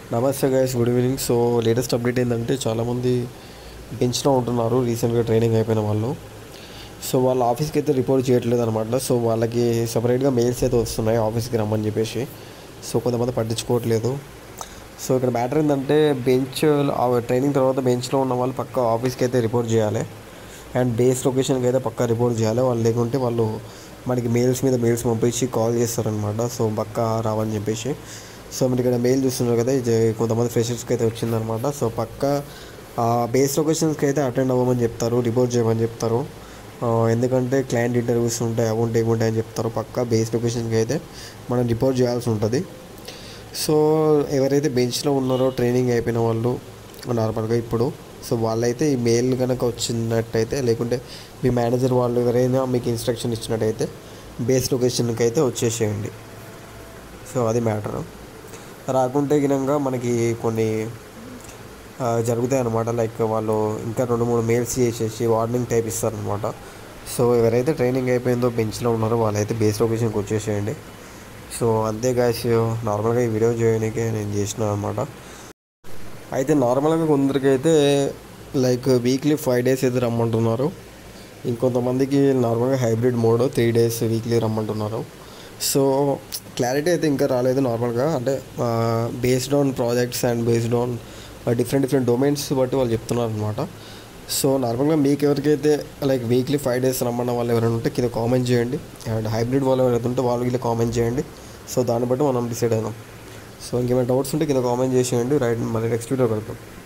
నమస్తే guys good evening so latest update ఏంటంటే చాలామంది బెంచ్లో ఉంటున్నారు రీసెంట్గా ట్రైనింగ్ అయిపోయిన వాళ్ళు సో వాళ్ళ ఆఫీస్కి అయితే రిపోర్ట్ చేయట్లేదు అనమాట సో వాళ్ళకి సపరేట్గా మెయిల్స్ అయితే వస్తున్నాయి ఆఫీస్కి రమ్మని చెప్పేసి సో కొంతమంది పట్టించుకోవట్లేదు సో ఇక్కడ మ్యాటర్ ఏంటంటే బెంచ్ ట్రైనింగ్ తర్వాత బెంచ్లో ఉన్న వాళ్ళు పక్క ఆఫీస్కి అయితే రిపోర్ట్ చేయాలి అండ్ బేస్ లొకేషన్కి అయితే పక్కా రిపోర్ట్ చేయాలి వాళ్ళు లేకుంటే వాళ్ళు మనకి మెయిల్స్ మీద మెయిల్స్ పంపించి కాల్ చేస్తారనమాట సో పక్క రావని చెప్పేసి సో మీరు ఇక్కడ మెయిల్ చూస్తున్నారు కదా ఇది కొంతమంది ఫ్రెషర్స్కి అయితే వచ్చిందనమాట సో పక్క బేస్ లొకేషన్స్కి అయితే అటెండ్ అవ్వమని చెప్తారు రిపోర్ట్ చేయమని చెప్తారు ఆ, ఎందుకంటే క్లయింట్ ఇంటర్వ్యూస్ ఉంటాయి అవి ఉంటాయి ఇవి ఉంటాయి అని చెప్తారు పక్క బేస్ లొకేషన్కి అయితే మనం రిపోర్ట్ చేయాల్సి ఉంటుంది సో ఎవరైతే బెంచ్లో ఉన్నారో ట్రైనింగ్ అయిపోయిన వాళ్ళు నార్మల్గా ఇప్పుడు సో వాళ్ళైతే ఈ మెయిల్ కనుక వచ్చినట్టయితే లేకుంటే మీ మేనేజర్ వాళ్ళు ఎవరైనా మీకు ఇన్స్ట్రక్షన్ ఇచ్చినట్టయితే బేస్ లొకేషన్కి అయితే వచ్చేసేయండి సో అది మ్యాటర్ రాకుంటే గినంగా మనకి కొన్ని ఆ, జరుగుతాయి అన్నమాట లైక్ వాళ్ళు ఇంకా రెండు మూడు మెయిల్స్ చేసేసి వార్నింగ్ టైప్ ఇస్తారనమాట సో ఎవరైతే ట్రైనింగ్ అయిపోయిందో బెంచ్లో ఉన్నారో వాళ్ళైతే బేస్ లొకేషన్కి వచ్చేసేయండి సో అంతే గాయస్ నార్మల్గా ఈ వీడియో చేయడానికే నేను చేసిన అనమాట అయితే నార్మల్గా కొందరికి అయితే లైక్ వీక్లీ ఫైవ్ డేస్ అయితే రమ్మంటున్నారు ఇంకొంతమందికి నార్మల్గా hybrid mode three days weekly రమ్మంటున్నారు సో క్లారిటీ అయితే ఇంకా రాలేదు నార్మల్గా అంటే based on projects and based on different different domains బట్టి వాళ్ళు చెప్తున్నారు అనమాట సో నార్మల్గా మీకు ఎవరికైతే లైక్ వీక్లీ ఫైవ్ డేస్ రమ్మన్న వాళ్ళు ఎవరైనా ఉంటే కింద కామెంట్ చేయండి అండ్ హైబ్రిడ్ వాళ్ళు ఎవరైతే ఉంటే వాళ్ళు ఇలా కామెంట్ చేయండి సో దాన్ని బట్టి మనం డిసైడ్ అయినాం సో ఇంకేమైనా డౌట్స్ ఉంటే కింద కామెంట్ చేసేయండి రైట్ మళ్ళీ నెక్స్ట్ వీడియో కలుద్దాం